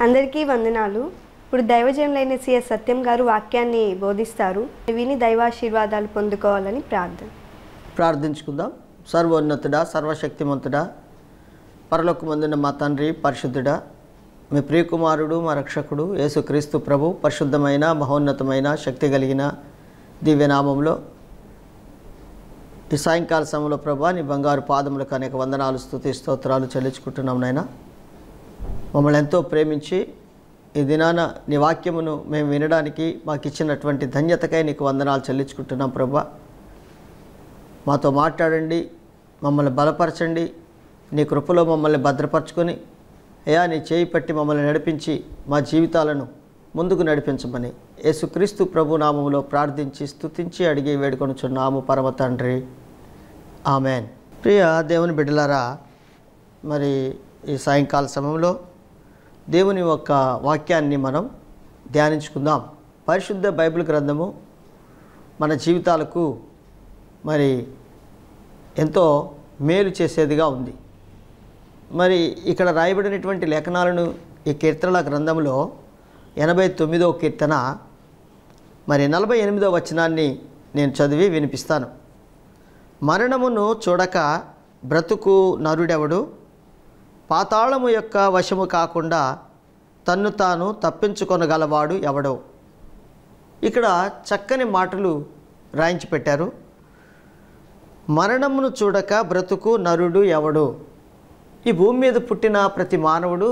అందరికీ వందనాలు ఇప్పుడు దైవజనులైన సిఎస్ సత్యం గారు వాక్యాన్ని బోధిస్తారు విని దైవాశీర్వాదాలు పొందుకోవాలని ప్రార్థన ప్రార్థించుకుందాం సర్వోన్నతుడా సర్వశక్తిమంతుడా పరలోకమందున్న మా తండ్రి పరిశుద్ధుడా మీ ప్రియకుమారుడు మా రక్షకుడు యేసుక్రీస్తు ప్రభు పరిశుద్ధమైన మహోన్నతమైన శక్తి కలిగిన దివ్యనామంలో ఈ సాయంకాల సమయంలో ప్రభా నీ బంగారు పాదములకు అనేక వందనాలు స్తుతి స్తోత్రాలు చెల్లించుకుంటున్నాం నాయనా మమ్మల్ని ఎంతో ప్రేమించి ఈ దినాన నీ వాక్యమును మేము వినడానికి మాకు ఇచ్చినటువంటి ధన్యతకై నీకు వందనాలు చెల్లించుకుంటున్నాం ప్రభా మాతో మాట్లాడండి మమ్మల్ని బలపరచండి నీ కృపలో మమ్మల్ని భద్రపరచుకొని అయా నీ చేయి పట్టి మమ్మల్ని నడిపించి మా జీవితాలను ముందుకు నడిపించమని యేసుక్రీస్తు ప్రభు నామములో ప్రార్థించి స్తుతించి అడిగి వేడుకొనుచున్నాము పరమ తండ్రి ఆమెన్ ప్రియ దేవుని బిడ్డలారా మరి ఈ సాయంకాల సమయంలో దేవుని యొక్క వాక్యాన్ని మనం ధ్యానించుకుందాం పరిశుద్ధ బైబిల్ గ్రంథము మన జీవితాలకు మరి ఎంతో మేలు చేసేదిగా ఉంది మరి ఇక్కడ రాయబడినటువంటి లేఖనాలను ఈ కీర్తనల గ్రంథంలో ఎనభై తొమ్మిదో కీర్తన మరి నలభై ఎనిమిదో వచనాన్ని నేను చదివి వినిపిస్తాను మరణమును చూడక బ్రతుకు నరుడెవడు పాతాళము యొక్క వశము కాకుండా తన్ను తాను తప్పించుకొనగలవాడు ఎవడో ఇక్కడ చక్కని మాటలు రాయించి పెట్టారు మరణమును చూడక బ్రతుకు నరుడు ఎవడు ఈ భూమి మీద పుట్టిన ప్రతి మానవుడు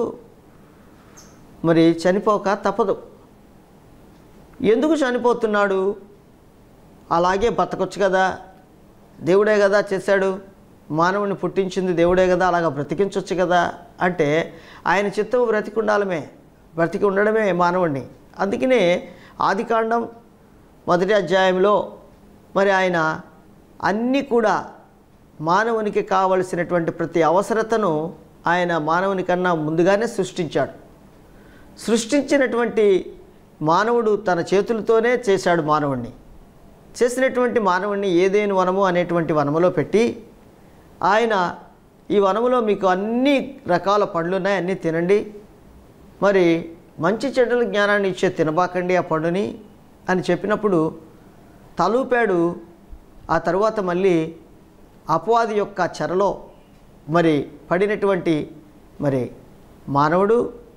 మరి చనిపోక తప్పదు ఎందుకు చనిపోతున్నాడు అలాగే బతకొచ్చు కదా దేవుడే కదా చేశాడు మానవుని పుట్టించింది దేవుడే కదా అలాగా బ్రతికించవచ్చు కదా అంటే ఆయన చిత్తము బ్రతికి ఉండాలమే బ్రతికి ఉండడమే మానవుడిని అందుకనే ఆదికాండం మొదటి అధ్యాయంలో మరి ఆయన అన్నీ కూడా మానవునికి కావలసినటువంటి ప్రతి అవసరతను ఆయన మానవుని కన్నా ముందుగానే సృష్టించాడు సృష్టించినటువంటి మానవుడు తన చేతులతోనే చేశాడు మానవుణ్ణి చేసినటువంటి మానవుణ్ణి ఏదేని వనము అనేటువంటి వనములో పెట్టి ఆయన ఈ వనములో మీకు అన్ని రకాల పండ్లు ఉన్నాయి అన్నీ తినండి మరి మంచి చెడ్డల జ్ఞానాన్ని ఇచ్చే తినబాకండి ఆ పండుని అని చెప్పినప్పుడు తలూపాడు ఆ తరువాత మళ్ళీ అపవాది యొక్క చెరలో మరి పడినటువంటి మరి మానవుడు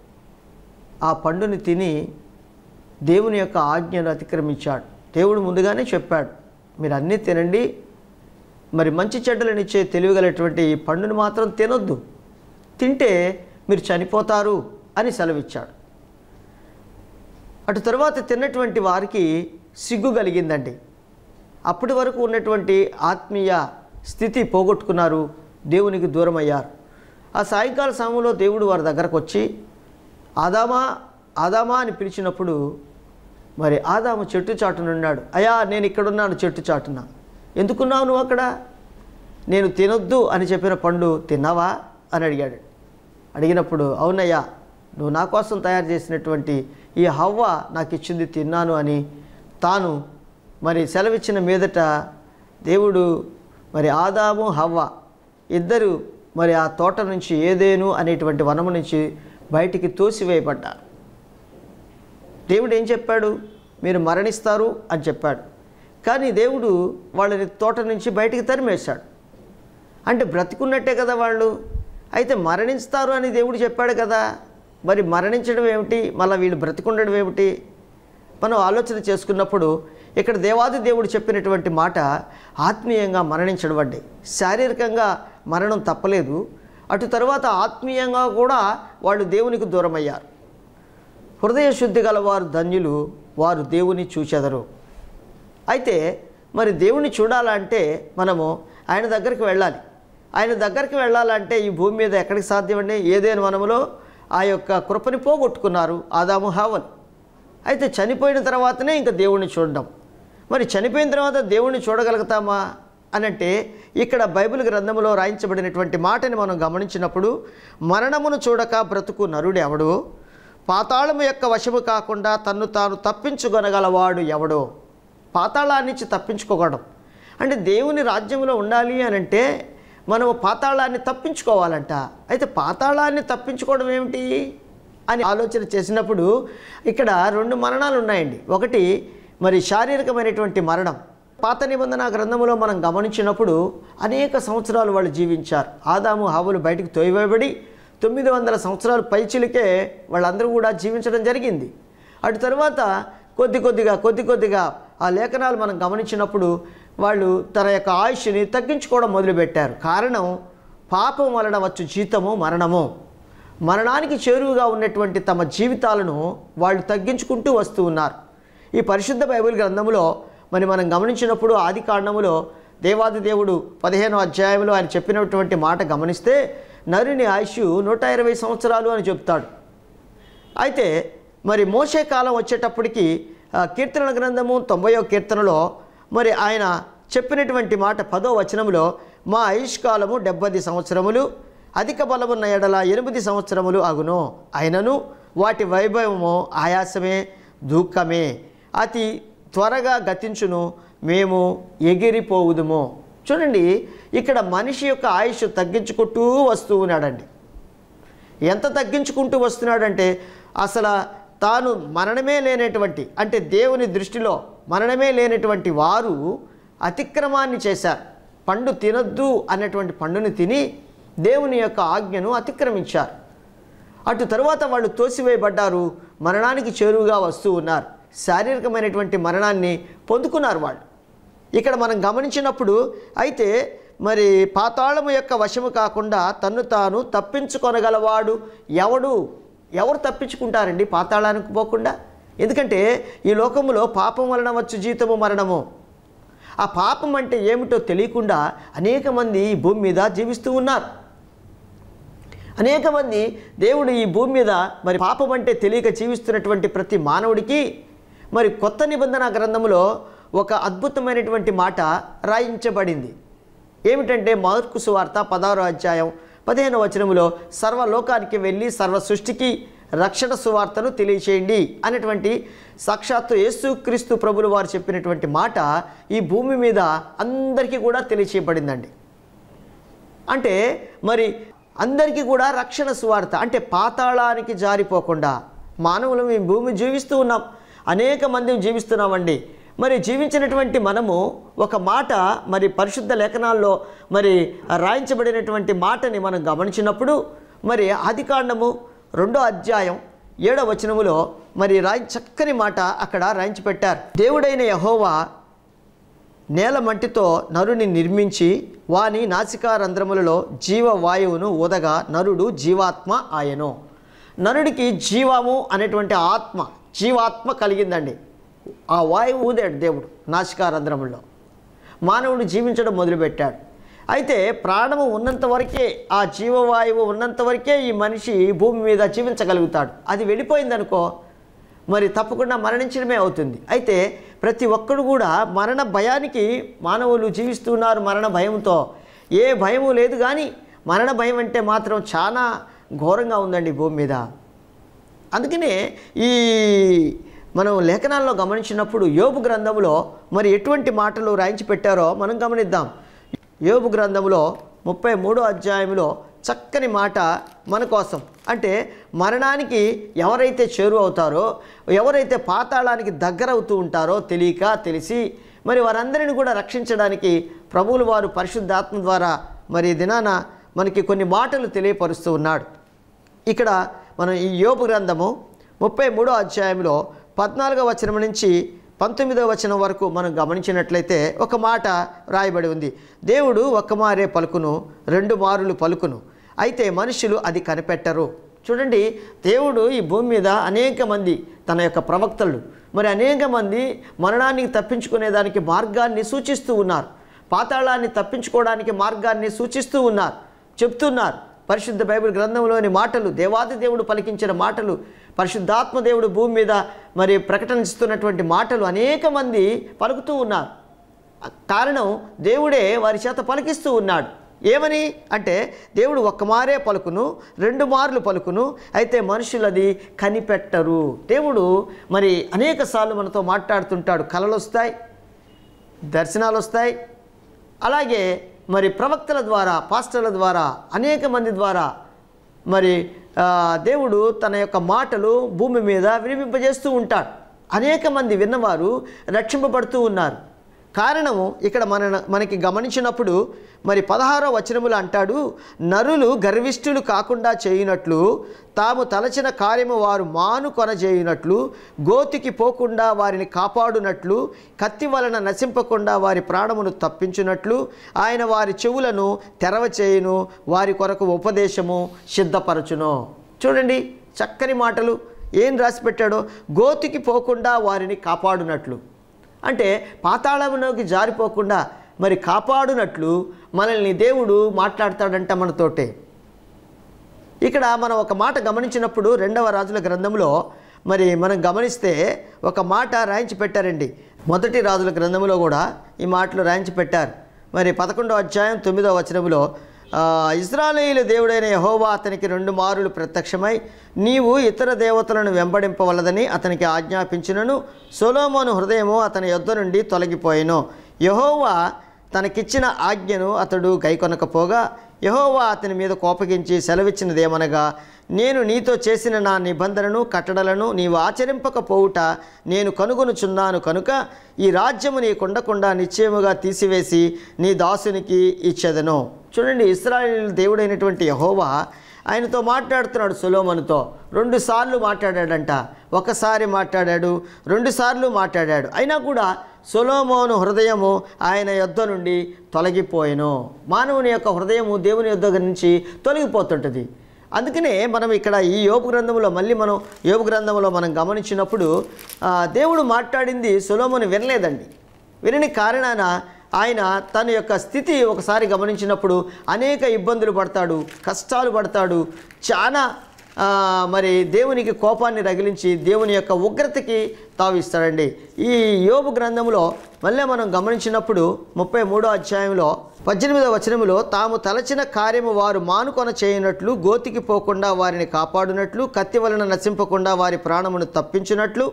ఆ పండుని తిని దేవుని యొక్క ఆజ్ఞను అతిక్రమించాడు దేవుడు ముందుగానే చెప్పాడు మీరు అన్నీ తినండి మరి మంచి చెడ్డలనిచ్చే తెలియగలటువంటి ఈ పండుని మాత్రం తినొద్దు తింటే మీరు చనిపోతారు అని సెలవిచ్చాడు అటు తర్వాత తిన్నటువంటి వారికి సిగ్గు కలిగిందండి అప్పటి వరకు ఉన్నటువంటి ఆత్మీయ స్థితి పోగొట్టుకున్నారు దేవునికి దూరం అయ్యారు ఆ సాయంకాల సమయంలో దేవుడు వారి దగ్గరకు వచ్చి ఆదామా ఆదామా అని పిలిచినప్పుడు మరి ఆదాము చెట్టు చాటునున్నాడు అయా నేను ఇక్కడున్నాను చెట్టు చాటున ఎందుకున్నావు నువ్వు అక్కడ నేను తినొద్దు అని చెప్పిన పండు తిన్నావా అని అడిగాడు అడిగినప్పుడు అవునయ్యా నువ్వు నా కోసం తయారు చేసినటువంటి ఈ హవ్వ నాకు ఇచ్చింది తిన్నాను అని తాను మరి సెలవిచ్చిన మీదట దేవుడు మరి ఆదాము హవ్వ ఇద్దరు మరి ఆ తోట నుంచి ఏదేను అనేటువంటి వనము నుంచి బయటికి తోసివేయబడ్డారు దేవుడు ఏం చెప్పాడు మీరు మరణిస్తారు అని చెప్పాడు కానీ దేవుడు వాళ్ళని తోట నుంచి బయటికి తరిమేశాడు అంటే బ్రతికున్నట్టే కదా వాళ్ళు అయితే మరణిస్తారు అని దేవుడు చెప్పాడు కదా మరి మరణించడం ఏమిటి మళ్ళీ వీళ్ళు బ్రతికుండడం ఏమిటి మనం ఆలోచన చేసుకున్నప్పుడు ఇక్కడ దేవాది దేవుడు చెప్పినటువంటి మాట ఆత్మీయంగా మరణించడం అండి శారీరకంగా మరణం తప్పలేదు అటు తర్వాత ఆత్మీయంగా కూడా వాళ్ళు దేవునికి దూరం అయ్యారు హృదయ శుద్ధి గల వారు ధన్యులు వారు దేవుని చూచెదరు అయితే మరి దేవుని చూడాలంటే మనము ఆయన దగ్గరికి వెళ్ళాలి ఆయన దగ్గరికి వెళ్ళాలంటే ఈ భూమి మీద ఎక్కడికి సాధ్యమండి ఏదైనా మనములో ఆ యొక్క కృపని పోగొట్టుకున్నారు ఆదాము హావన్ అయితే చనిపోయిన తర్వాతనే ఇంకా దేవుణ్ణి చూడడం మరి చనిపోయిన తర్వాత దేవుణ్ణి చూడగలుగుతామా అని అంటే ఇక్కడ బైబిల్ గ్రంథంలో రాయించబడినటువంటి మాటని మనం గమనించినప్పుడు మరణమును చూడక బ్రతుకు నరుడు ఎవడు పాతాళము యొక్క వశము కాకుండా తన్ను తాను తప్పించుకొనగలవాడు ఎవడో పాతాళాన్ని నుంచి తప్పించుకోగడం అంటే దేవుని రాజ్యంలో ఉండాలి అని అంటే మనం పాతాళాన్ని తప్పించుకోవాలంట అయితే పాతాళాన్ని తప్పించుకోవడం ఏమిటి అని ఆలోచన చేసినప్పుడు ఇక్కడ రెండు మరణాలు ఉన్నాయండి ఒకటి మరి శారీరకమైనటువంటి మరణం పాత నిబంధన గ్రంథములో మనం గమనించినప్పుడు అనేక సంవత్సరాలు వాళ్ళు జీవించారు ఆదాము హావులు బయటికి తోయబడి తొమ్మిది వందల సంవత్సరాలు పైచిలికే వాళ్ళందరూ కూడా జీవించడం జరిగింది అటు తర్వాత కొద్ది కొద్దిగా కొద్ది కొద్దిగా ఆ లేఖనాలు మనం గమనించినప్పుడు వాళ్ళు తన యొక్క ఆయుష్ని తగ్గించుకోవడం మొదలుపెట్టారు కారణం పాపం వలన వచ్చు జీతము మరణము మరణానికి చేరువుగా ఉన్నటువంటి తమ జీవితాలను వాళ్ళు తగ్గించుకుంటూ వస్తూ ఉన్నారు ఈ పరిశుద్ధ బైబిల్ గ్రంథంలో మరి మనం గమనించినప్పుడు ఆది కాండములో దేవాది దేవుడు పదిహేనో అధ్యాయంలో ఆయన చెప్పినటువంటి మాట గమనిస్తే నరుని ఆయుష్ నూట ఇరవై సంవత్సరాలు అని చెప్తాడు అయితే మరి మోసే కాలం వచ్చేటప్పటికి ఆ, కీర్తనల గ్రంథము తొంభయో కీర్తనలో మరి ఆయన చెప్పినటువంటి మాట పదో వచనంలో మా ఆయుష్కాలము డెబ్బది సంవత్సరములు అధిక బలమున్న ఎడల ఎనిమిది సంవత్సరములు అగును అయినను వాటి వైభవము ఆయాసమే దుఃఖమే అతి త్వరగా గతించును మేము ఎగిరిపోవుదుము చూడండి ఇక్కడ మనిషి యొక్క ఆయుష్ తగ్గించుకుంటూ వస్తూ ఉన్నాడండి ఎంత తగ్గించుకుంటూ వస్తున్నాడంటే అసలు తాను మరణమే లేనటువంటి అంటే దేవుని దృష్టిలో మరణమే లేనటువంటి వారు అతిక్రమాన్ని చేశారు పండు తినొద్దు అనేటువంటి పండుని తిని దేవుని యొక్క ఆజ్ఞను అతిక్రమించారు అటు తరువాత వాళ్ళు తోసివేయబడ్డారు మరణానికి చేరువుగా వస్తూ ఉన్నారు శారీరకమైనటువంటి మరణాన్ని పొందుకున్నారు వాళ్ళు ఇక్కడ మనం గమనించినప్పుడు అయితే మరి పాతాళము యొక్క వశము కాకుండా తన్ను తాను తప్పించుకొనగలవాడు ఎవడు ఎవరు తప్పించుకుంటారండి పాతాళానికి పోకుండా ఎందుకంటే ఈ లోకములో పాపం వలన వచ్చు జీతము మరణము ఆ పాపం అంటే ఏమిటో తెలియకుండా అనేక మంది ఈ భూమి మీద జీవిస్తూ ఉన్నారు అనేక మంది దేవుడు ఈ భూమి మీద మరి పాపం అంటే తెలియక జీవిస్తున్నటువంటి ప్రతి మానవుడికి మరి కొత్త నిబంధన గ్రంథంలో ఒక అద్భుతమైనటువంటి మాట రాయించబడింది ఏమిటంటే మార్కు సువార్త పదహారో అధ్యాయం పదిహేను వచనములో సర్వలోకానికి వెళ్ళి సర్వ సృష్టికి రక్షణ సువార్తను తెలియచేయండి అనేటువంటి సాక్షాత్తు యేసుక్రీస్తు ప్రభులు వారు చెప్పినటువంటి మాట ఈ భూమి మీద అందరికీ కూడా తెలియచేయబడిందండి అంటే మరి అందరికీ కూడా రక్షణ సువార్త అంటే పాతాళానికి జారిపోకుండా మానవులు ఈ భూమి జీవిస్తూ ఉన్నాం అనేక మంది జీవిస్తున్నామండి మరి జీవించినటువంటి మనము ఒక మాట మరి పరిశుద్ధ లేఖనాల్లో మరి రాయించబడినటువంటి మాటని మనం గమనించినప్పుడు మరి ఆదికాండము రెండో అధ్యాయం ఏడో వచనములో మరి రాయి చక్కని మాట అక్కడ రాయించి పెట్టారు దేవుడైన యహోవా నేల మట్టితో నరుని నిర్మించి వాని నాసికారంధ్రములలో జీవవాయువును ఊదగా నరుడు జీవాత్మ ఆయను నరుడికి జీవము అనేటువంటి ఆత్మ జీవాత్మ కలిగిందండి ఆ వాయువు ఊదాడు దేవుడు నాసికారంధ్రములో మానవుడు జీవించడం మొదలుపెట్టాడు అయితే ప్రాణము ఉన్నంత వరకే ఆ జీవవాయువు ఉన్నంత వరకే ఈ మనిషి భూమి మీద జీవించగలుగుతాడు అది వెళ్ళిపోయిందనుకో మరి తప్పకుండా మరణించడమే అవుతుంది అయితే ప్రతి ఒక్కడు కూడా మరణ భయానికి మానవులు జీవిస్తున్నారు మరణ భయంతో ఏ భయము లేదు కానీ మరణ భయం అంటే మాత్రం చాలా ఘోరంగా ఉందండి భూమి మీద అందుకనే ఈ మనం లేఖనాల్లో గమనించినప్పుడు యోబు గ్రంథంలో మరి ఎటువంటి మాటలు రాయించి పెట్టారో మనం గమనిద్దాం యోబు గ్రంథంలో ముప్పై మూడో అధ్యాయంలో చక్కని మాట మన కోసం అంటే మరణానికి ఎవరైతే చేరువ అవుతారో ఎవరైతే పాతాళానికి దగ్గర అవుతూ ఉంటారో తెలియక తెలిసి మరి వారందరిని కూడా రక్షించడానికి ప్రభువులు వారు పరిశుద్ధాత్మ ద్వారా మరి ఈ దినాన మనకి కొన్ని మాటలు తెలియపరుస్తూ ఉన్నాడు ఇక్కడ మనం ఈ యోపు గ్రంథము ముప్పై మూడో అధ్యాయంలో పద్నాలుగో వచనం నుంచి పంతొమ్మిదో వచనం వరకు మనం గమనించినట్లయితే ఒక మాట రాయబడి ఉంది దేవుడు ఒక్క మారే పలుకును రెండు మారులు పలుకును అయితే మనుషులు అది కనిపెట్టరు చూడండి దేవుడు ఈ భూమి మీద అనేక మంది తన యొక్క ప్రవక్తలు మరి అనేక మంది మరణానికి తప్పించుకునేదానికి మార్గాన్ని సూచిస్తూ ఉన్నారు పాతాళాన్ని తప్పించుకోవడానికి మార్గాన్ని సూచిస్తూ ఉన్నారు చెప్తున్నారు పరిశుద్ధ బైబిల్ గ్రంథంలోని మాటలు దేవాది దేవుడు పలికించిన మాటలు పరిశుద్ధాత్మ దేవుడు భూమి మీద మరి ప్రకటిస్తున్నటువంటి మాటలు అనేక మంది పలుకుతూ ఉన్నారు కారణం దేవుడే వారి చేత పలికిస్తూ ఉన్నాడు ఏమని అంటే దేవుడు ఒక్క మారే పలుకును రెండు మార్లు పలుకును అయితే మనుషులు అది కనిపెట్టరు దేవుడు మరి అనేక సార్లు మనతో మాట్లాడుతుంటాడు కళలు వస్తాయి దర్శనాలు వస్తాయి అలాగే మరి ప్రవక్తల ద్వారా పాస్టర్ల ద్వారా అనేక మంది ద్వారా మరి ఆ, దేవుడు తన యొక్క మాటలు భూమి మీద వినిపింపజేస్తూ ఉంటాడు అనేక మంది విన్నవారు రక్షింపబడుతూ ఉన్నారు కారణము ఇక్కడ మన మనకి గమనించినప్పుడు మరి పదహారో వచనములు అంటాడు నరులు గర్విష్ఠులు కాకుండా చేయునట్లు తాము తలచిన కార్యము వారు మాను కొనజేయునట్లు గోతికి పోకుండా వారిని కాపాడునట్లు కత్తి వలన నశింపకుండా వారి ప్రాణమును తప్పించునట్లు ఆయన వారి చెవులను తెరవ చేయును వారి కొరకు ఉపదేశము సిద్ధపరచును చూడండి చక్కని మాటలు ఏం రాసి పెట్టాడో గోతికి పోకుండా వారిని కాపాడునట్లు అంటే పాతాళంలోకి జారిపోకుండా మరి కాపాడునట్లు మనల్ని దేవుడు మాట్లాడతాడంట మనతోటే ఇక్కడ మనం ఒక మాట గమనించినప్పుడు రెండవ రాజుల గ్రంథంలో మరి మనం గమనిస్తే ఒక మాట రాయించి పెట్టారండి మొదటి రాజుల గ్రంథంలో కూడా ఈ మాటలు రాయించి పెట్టారు మరి పదకొండవ అధ్యాయం తొమ్మిదవ వచనంలో ఆ, ఇజ్రాయేలు దేవుడైన యహోవా అతనికి రెండు మారులు ప్రత్యక్షమై నీవు ఇతర దేవతలను వెంబడింపవలదని అతనికి ఆజ్ఞాపించినను సొలోమోను హృదయము అతని యొద్ద నుండి తొలగిపోయెను యహోవా తనకిచ్చిన ఆజ్ఞను అతడు గైకొనకపోగా యహోవా అతని మీద కోపగించి సెలవిచ్చినదేమనగా నేను నీతో చేసిన నా నిబంధనను కట్టడలను నీవు ఆచరింపకపోవుట నేను కనుగొనుచున్నాను కనుక ఈ రాజ్యము నీ కొండకుండా నిశ్చయముగా తీసివేసి నీ దాసునికి ఇచ్చేదను చూడండి ఇస్రాయేల్ దేవుడైనటువంటి యహోవా ఆయనతో మాట్లాడుతున్నాడు సులోమనుతో రెండు సార్లు మాట్లాడాడంట ఒకసారి మాట్లాడాడు రెండు సార్లు మాట్లాడాడు అయినా కూడా సొలోమోను హృదయము ఆయన యొద్ద నుండి తొలగిపోయెను మానవుని యొక్క హృదయము దేవుని యొద్ద నుంచి తొలగిపోతుంటుంది అందుకనే మనం ఇక్కడ ఈ యోపు గ్రంథంలో మళ్ళీ మనం యోపు గ్రంథంలో మనం గమనించినప్పుడు ఆ, దేవుడు మాట్లాడింది సొలోమోను వినలేదండి వినని కారణాన ఆయన తన యొక్క స్థితి ఒకసారి గమనించినప్పుడు అనేక ఇబ్బందులు పడతాడు కష్టాలు పడతాడు చాలా ఆ, మరి దేవునికి కోపాన్ని రగిలించి దేవుని యొక్క ఉగ్రతకి తావిస్తాడండి ఈ యోబు గ్రంథంలో మళ్ళీ మనం గమనించినప్పుడు ముప్పై మూడో అధ్యాయంలో పద్దెనిమిదవ వచనములో తాము తలచిన కార్యము వారు మానుకొన చేయనట్లు గోతికి పోకుండా వారిని కాపాడునట్లు కత్తి వలన నశింపకుండా వారి ప్రాణమును తప్పించునట్లు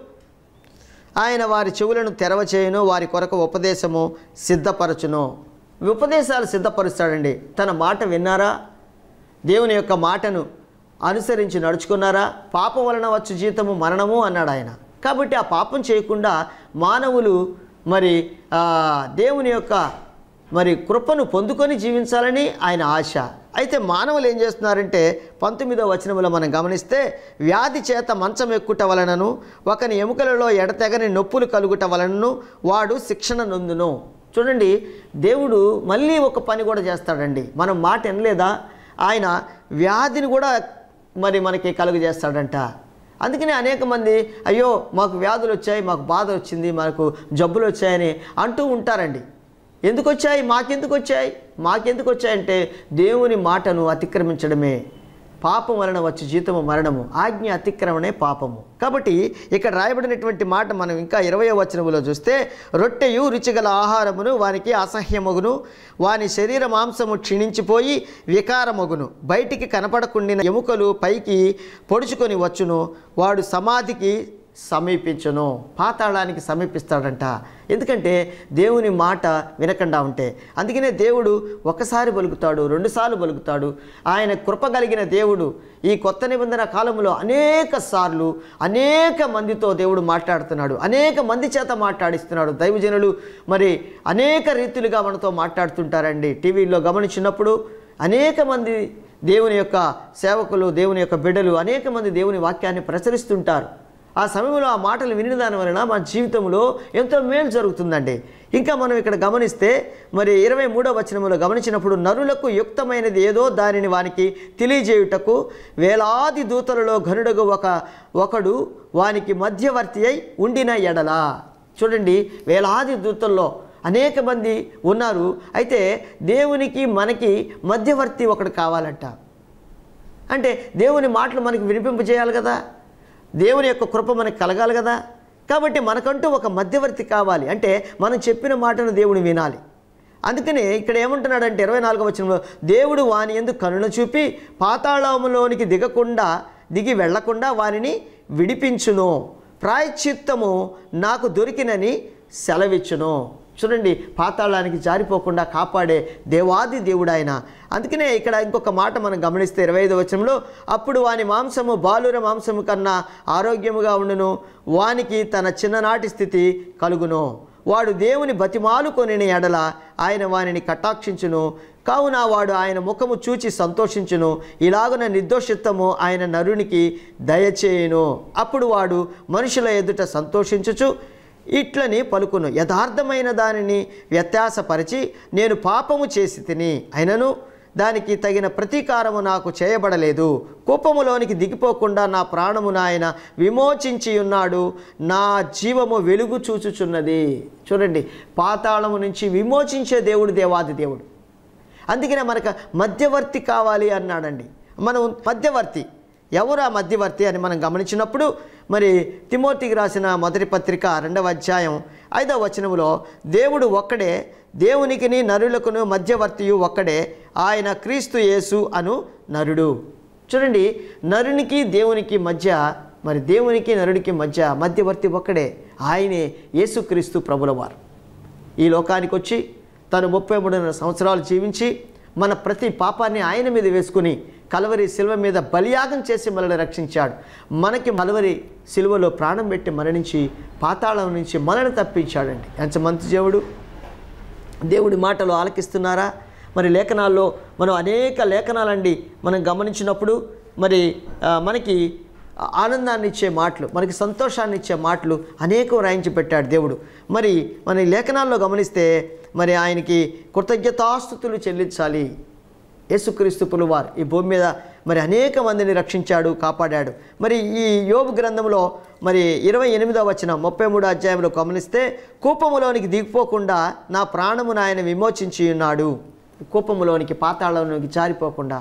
ఆయన వారి చెవులను తెరవచేయును వారి కొరకు ఉపదేశము సిద్ధపరచును ఉపదేశాలు సిద్ధపరుస్తాడండి తన మాట విన్నారా దేవుని యొక్క మాటను అనుసరించి నడుచుకున్నారా పాపం వలన వచ్చు జీతము మరణము అన్నాడు ఆయన కాబట్టి ఆ పాపం చేయకుండా మానవులు మరి ఆ, దేవుని యొక్క మరి కృపను పొందుకొని జీవించాలని ఆయన ఆశ అయితే మానవులు ఏం చేస్తున్నారంటే పంతొమ్మిదో వచనములో మనం గమనిస్తే వ్యాధి చేత మంచం ఎక్కుట వలనను ఒకని ఎముకలలో ఎడతెగని నొప్పులు కలుగుట వలనను వాడు శిక్షణ నొందును చూడండి దేవుడు మళ్ళీ ఒక పని కూడా చేస్తాడండి మనం మాట వినలేదా ఆయన వ్యాధిని కూడా మరి మనకి కలుగు చేస్తాడంట అందుకనే అనేక మంది అయ్యో మాకు వ్యాధులు వచ్చాయి మాకు బాధ వచ్చింది మాకు జబ్బులు వచ్చాయని అంటూ ఉంటారండి ఎందుకు వచ్చాయి మాకెందుకు వచ్చాయి మాకెందుకు వచ్చాయంటే దేవుని మాటను అతిక్రమించడమే పాపం వలన వచ్చి జీతము మరణము ఆజ్ఞ అతిక్రమణే పాపము కాబట్టి ఇక్కడ రాయబడినటువంటి మాట మనం ఇంకా ఇరవయో వచనములో చూస్తే రొట్టెయు రుచిగల ఆహారమును వానికి అసహ్యమగును వాని శరీర మాంసము క్షీణించిపోయి వికారమగును బయటికి కనపడకుండిన ఎముకలు పైకి పొడుచుకొని వచ్చును వాడు సమాధికి సమీపించును పాతాళానికి సమీపిస్తాడంట ఎందుకంటే దేవుని మాట వినకుండా ఉంటే అందుకనే దేవుడు ఒకసారి పలుకుతాడు రెండుసార్లు పలుకుతాడు ఆయన కృప కలిగిన దేవుడు ఈ కొత్త నిబంధన కాలంలో అనేక సార్లు అనేక మందితో దేవుడు మాట్లాడుతున్నాడు అనేక మంది చేత మాట్లాడిస్తున్నాడు దైవజనులు మరి అనేక రీతులుగా మనతో మాట్లాడుతుంటారండి టీవీలో గమనించినప్పుడు అనేక మంది దేవుని యొక్క సేవకులు దేవుని యొక్క బిడ్డలు అనేక మంది దేవుని వాక్యాన్ని ప్రచురిస్తుంటారు ఆ సమయంలో ఆ మాటలు విని దాని వలన మన జీవితంలో ఎంతో మేలు జరుగుతుందండి ఇంకా మనం ఇక్కడ గమనిస్తే మరి ఇరవై మూడో వచనంలో గమనించినప్పుడు నరులకు యుక్తమైనది ఏదో దానిని వానికి తెలియజేయుటకు వేలాది దూతలలో ఘనుడగు ఒక ఒకడు వానికి మధ్యవర్తి అయి ఉండిన ఎడలా చూడండి వేలాది దూతల్లో అనేక మంది ఉన్నారు అయితే దేవునికి మనకి మధ్యవర్తి ఒకడు కావాలంట అంటే దేవుని మాటలు మనకి వినిపింపజేయాలి కదా దేవుని యొక్క కృప మనకి కలగాలి కదా కాబట్టి మనకంటూ ఒక మధ్యవర్తి కావాలి అంటే మనం చెప్పిన మాటను దేవుడు వినాలి అందుకని ఇక్కడ ఏమంటున్నాడంటే ఇరవై నాలుగో వచనంలో దేవుడు వాని ఎందుకు కనుణ చూపి పాతాళములోనికి దిగకుండా దిగి వెళ్లకుండా వారిని విడిపించును ప్రాయశ్చిత్తము నాకు దొరికినని సెలవిచ్చును చూడండి పాతాళానికి జారిపోకుండా కాపాడే దేవాది దేవుడు ఆయన అందుకనే ఇక్కడ ఇంకొక మాట మనం గమనిస్తే ఇరవై ఐదు వచనంలో అప్పుడు వాని మాంసము బాలుర మాంసము కన్నా ఆరోగ్యముగా ఉండును వానికి తన చిన్ననాటి స్థితి కలుగును వాడు దేవుని బతిమాలుకొనిన ఎడల ఆయన వానిని కటాక్షించును కావున వాడు ఆయన ముఖము చూచి సంతోషించును ఇలాగున నిర్దోషిత్వము ఆయన నరునికి దయచేయును అప్పుడు వాడు మనుషుల ఎదుట సంతోషించుచు ఇట్లని పలుకును యథార్థమైన దానిని వ్యత్యాసపరిచి నేను పాపము చేసి తిని అయినను దానికి తగిన ప్రతీకారము నాకు చేయబడలేదు కోపములోనికి దిగిపోకుండా నా ప్రాణము నాయన విమోచించి ఉన్నాడు నా జీవము వెలుగు చూచుచున్నది చూడండి పాతాళము నుంచి విమోచించే దేవుడు దేవాది దేవుడు అందుకనే మనకు మధ్యవర్తి కావాలి అన్నాడండి మనం మధ్యవర్తి ఎవరు ఆ మధ్యవర్తి అని మనం గమనించినప్పుడు మరి తిమోతికి రాసిన మొదటి పత్రిక రెండవ అధ్యాయం ఐదవ వచనములో దేవుడు ఒక్కడే దేవునికిని నరులకును మధ్యవర్తియు ఒక్కడే ఆయన క్రీస్తు యేసు అను నరుడు చూడండి నరునికి దేవునికి మధ్య మరి దేవునికి నరునికి మధ్య మధ్యవర్తి ఒక్కడే ఆయనే యేసుక్రీస్తు ప్రభులవారు ఈ లోకానికి వచ్చి తను ముప్పై మూడున్నర సంవత్సరాలు జీవించి మన ప్రతి పాపాన్ని ఆయన మీద వేసుకుని కలవరి శిల్వ మీద బలియాగం చేసి మనల్ని రక్షించాడు మనకి మలవరి శిలువలో ప్రాణం పెట్టి మరణించి పాతాళం నుంచి మనల్ని తప్పించాడండి ఎంత మంచి దేవుడు దేవుడి మాటలు ఆలకిస్తున్నారా మరి లేఖనాల్లో మనం అనేక లేఖనాలండి మనం గమనించినప్పుడు మరి ఆ, మనకి ఆనందాన్ని ఇచ్చే మాటలు మనకి సంతోషాన్ని ఇచ్చే మాటలు అనేకం రాయించి పెట్టాడు దేవుడు మరి మన ఈ లేఖనాల్లో గమనిస్తే మరి ఆయనకి కృతజ్ఞతాస్థుతులు చెల్లించాలి యేసుక్రీస్తు పులువారు ఈ భూమి మీద మరి అనేక మందిని రక్షించాడు కాపాడాడు మరి ఈ యోబు గ్రంథంలో మరి ఇరవై ఎనిమిదవ వచ్చిన ముప్పై మూడో అధ్యాయంలో గమనిస్తే కూపములోనికి దిగిపోకుండా నా ప్రాణమును ఆయన విమోచించి ఉన్నాడు కూపములోనికి పాతాళంలోనికి జారిపోకుండా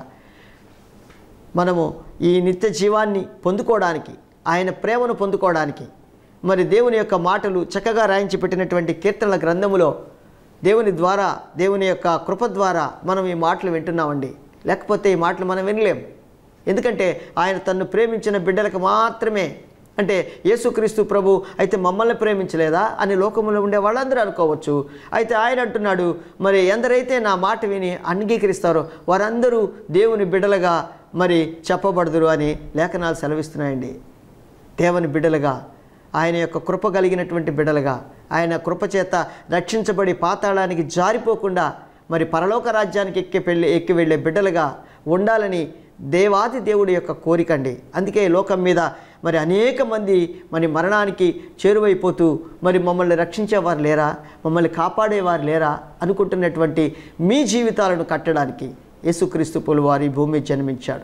మనము ఈ నిత్య జీవాన్ని పొందుకోవడానికి ఆయన ప్రేమను పొందుకోవడానికి మరి దేవుని యొక్క మాటలు చక్కగా రాయించి పెట్టినటువంటి కీర్తనల గ్రంథములో దేవుని ద్వారా దేవుని యొక్క కృప ద్వారా మనం ఈ మాటలు వింటున్నామండి లేకపోతే ఈ మాటలు మనం వినలేం ఎందుకంటే ఆయన తన్ను ప్రేమించిన బిడ్డలకు మాత్రమే అంటే యేసుక్రీస్తు ప్రభు అయితే మమ్మల్ని ప్రేమించలేదా అని లోకంలో ఉండే వాళ్ళందరూ అనుకోవచ్చు అయితే ఆయన అంటున్నాడు మరి ఎందరైతే నా మాట విని అంగీకరిస్తారో వారందరూ దేవుని బిడ్డలుగా మరి చెప్పబడదురు అని లేఖనాలు సెలవిస్తున్నాయండి దేవుని బిడ్డలుగా ఆయన యొక్క కృప కలిగినటువంటి బిడ్డలుగా ఆయన కృప చేత రక్షించబడి పాతాళానికి జారిపోకుండా మరి పరలోక రాజ్యానికి ఎక్కి పెళ్ళి ఎక్కి వెళ్ళే బిడ్డలుగా ఉండాలని దేవాది దేవుడి యొక్క కోరిక అండి అందుకే ఈ లోకం మీద మరి అనేక మంది మరి మరణానికి చేరువైపోతూ మరి మమ్మల్ని రక్షించేవారు లేరా మమ్మల్ని కాపాడేవారు లేరా అనుకుంటున్నటువంటి మీ జీవితాలను కట్టడానికి యేసుక్రీస్తు వారి భూమి మీద జన్మించాడు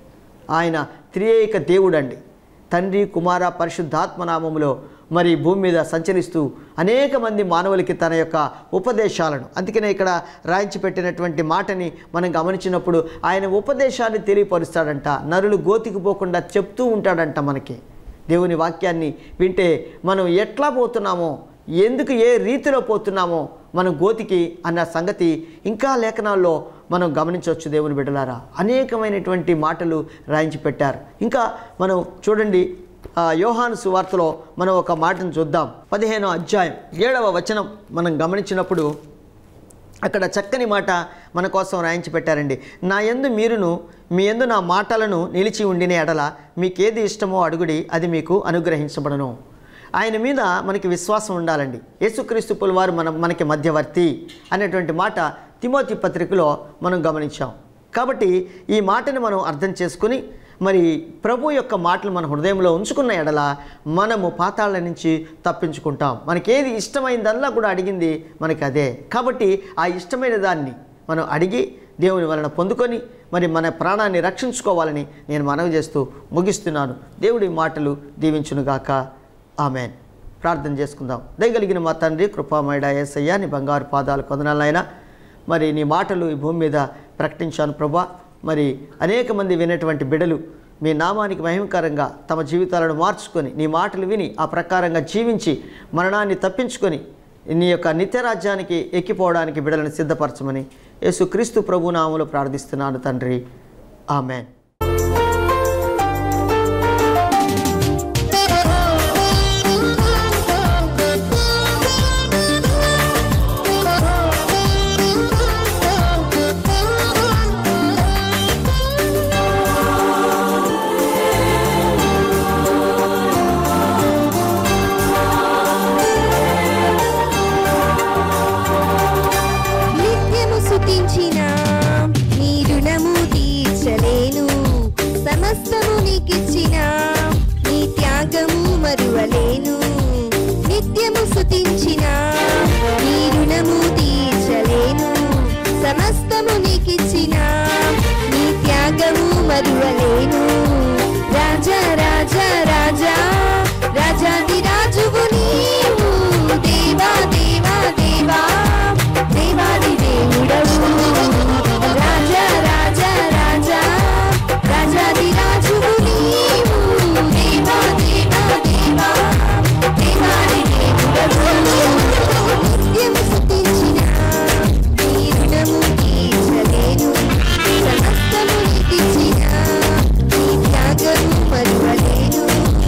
ఆయన త్రియేక దేవుడండి తండ్రి కుమార పరిశుద్ధాత్మ నామములో మరి భూమి మీద సంచరిస్తూ అనేక మంది మానవులకి తన యొక్క ఉపదేశాలను అందుకనే ఇక్కడ రాయించి పెట్టినటువంటి మాటని మనం గమనించినప్పుడు ఆయన ఉపదేశాన్ని తెలియపరుస్తాడంట నరులు గోతికి పోకుండా చెప్తూ ఉంటాడంట మనకి దేవుని వాక్యాన్ని వింటే మనం ఎట్లా పోతున్నామో ఎందుకు ఏ రీతిలో పోతున్నామో మనం గోతికి అన్న సంగతి ఇంకా లేఖనాల్లో మనం గమనించవచ్చు దేవుని బిడ్డలారా అనేకమైనటువంటి మాటలు రాయించి పెట్టారు ఇంకా మనం చూడండి ఆ, యోహాను సువార్తలో మనం ఒక మాటను చూద్దాం పదిహేనో అధ్యాయం ఏడవ వచనం మనం గమనించినప్పుడు అక్కడ చక్కని మాట మన కోసం రాయించి పెట్టారండి నా యందు మీరును మీ యందు నా మాటలను నిలిచి ఉండిన ఎడల మీకేది ఇష్టమో అడుగుడి అది మీకు అనుగ్రహించబడను ఆయన మీద మనకి విశ్వాసం ఉండాలండి యేసుక్రీస్తు పులవారు మన మనకి మధ్యవర్తి అనేటువంటి మాట తిమోతి పత్రికలో మనం గమనించాం కాబట్టి ఈ మాటని మనం అర్థం చేసుకుని మరి ప్రభు యొక్క మాటలు మన హృదయంలో ఉంచుకున్న ఎడల మనము పాతాళ నుంచి తప్పించుకుంటాం మనకేది ఇష్టమైందల్లా కూడా అడిగింది మనకి అదే కాబట్టి ఆ ఇష్టమైన దాన్ని మనం అడిగి దేవుని వలన పొందుకొని మరి మన ప్రాణాన్ని రక్షించుకోవాలని నేను మనవి చేస్తూ ముగిస్తున్నాను దేవుడి మాటలు దీవించునుగాక ఆమెన్ ప్రార్థన చేసుకుందాం దయగలిగిన మా తండ్రి కృపామయుడ ఏసయ్య నీ బంగారు పాదాలు కొందనాలైనా మరి నీ మాటలు ఈ భూమి మీద ప్రకటించాను ప్రభా మరి అనేక మంది వినేటువంటి బిడలు మీ నామానికి మహిమకరంగా తమ జీవితాలను మార్చుకొని నీ మాటలు విని ఆ ప్రకారంగా జీవించి మరణాన్ని తప్పించుకొని నీ యొక్క నిత్యరాజ్యానికి ఎక్కిపోవడానికి బిడలను సిద్ధపరచమని యేసుక్రీస్తు ప్రభు నామములో ప్రార్థిస్తున్నాను తండ్రి ఆమెన్ దేవా దేవాది దేవుడవు రాజా రాజా రాజా రాజాది రాజువు నీవు దేవా దేవా దేవా దేవాది దేవుడవు నిత్యము స్తుతించిన నీ రుణము తీర్చలేను సమస్తము నీకిచ్చిన నీ త్యాగము మరువలేను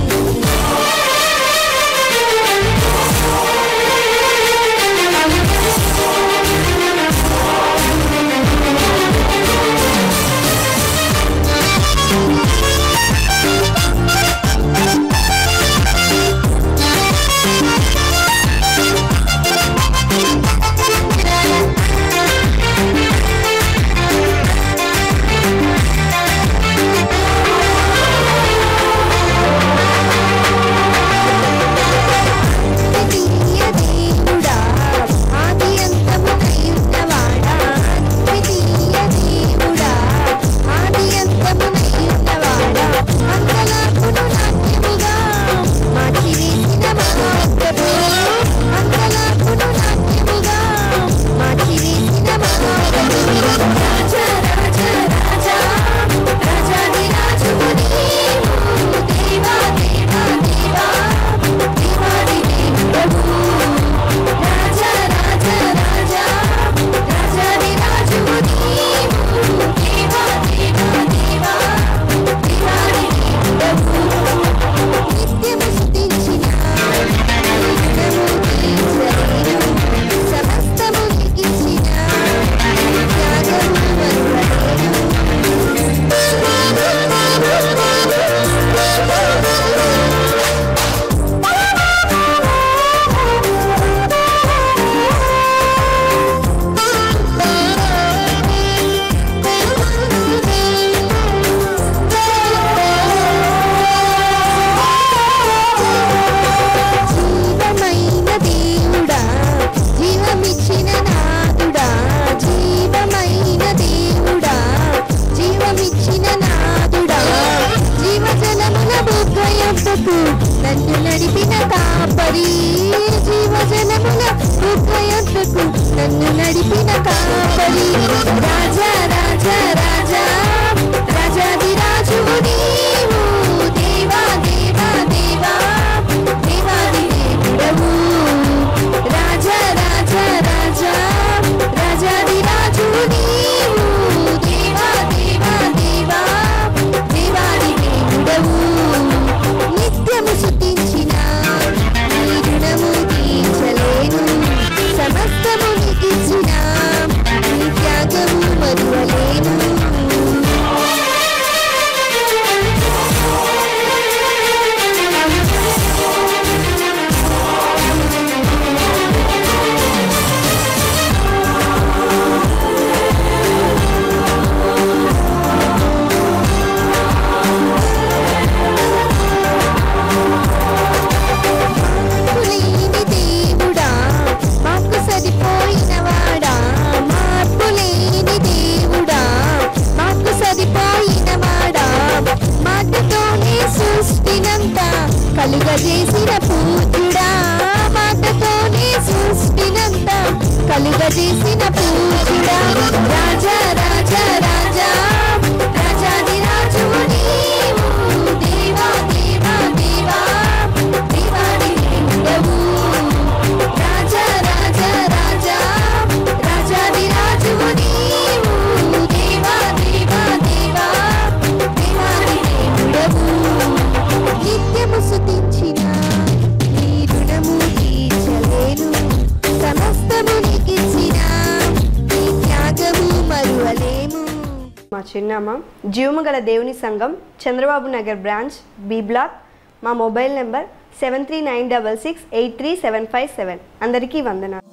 ద్వితీయ దేవుడా ఆది అంతమునై ఉన్నవాడా ద్వితీయ దేవుడా ఆది అంతమునై ఉన్నవాడా అంగలాకును నాట్యముగా మార్చివేసిన మహాప్రభు అంగలాకును నాట్యముగా మార్చివేసిన మహాప్రభు రాజా రాజా రాజా రాజాది రాజువు నీవు దేవా దేవా దేవా దేవాది దేవుడవు రాజా రాజా రాజా రాజాది రాజువు నీవు దేవా దేవా దేవా దేవాది దేవుడవు నిత్యము స్తుతించిన నీ గుణము తీర్చలేను సమస్తము నీకిచ్చిన నీ త్యాగము మరువలేను జీవమైన దేవుడా జీవమిచ్చిన నాదుడా జీవమైన దేవుడా జీవమిచ్చిన నాదుడా జీవజలముల బుగ్గయొద్దకు నన్ను నడిపిన కాపరి జీవజలముల బుగ్గయొద్దకు నన్ను నడిపిన కాపరి రాజా రాజా రాజా రాజాది రాజువు నీవు దేవా దేవా దేవా దేవాది దేవుడవు రాజా రాజా రాజా రాజాది రాజువు నీవు దేవా దేవా దేవా దేవాది దేవుడవు నిత్యము స్తుతించిన నీ రుణము తీర్చలేను సమస్తము నీకిచ్చిన నీ త్యాగము మరువలేను మార్పులేని దేవుడా మాకు సరిపోయిన వాడా మార్పులేని దేవుడా మాకు సరిపోయిన వాడా మాటతోనే సృష్టినంతా కలుగజేసిన పూజ్యుడా మాటతోనే సృష్టినంతా కలుగజేసిన పూజ్యుడా రాజా రాజా రాజా రాజాది రాజువు నీవు దేవా దేవా దేవా దేవాది దేవుడవు రాజా రాజా రాజా రాజాది రాజువు నీవు దేవా దేవా దేవా దేవాది దేవుడవు నిత్యము స్తుతించిన నీ రుణము తీర్చలేను సమస్తము నీకిచ్చిన నీ త్యాగము మరువలేము మా చిరునామా జీవము గల దేవుని సంఘం Chandrababu Nagar branch B block మా mobile number seven three nine double six eight three seven five seven అందరికీ వందనాలు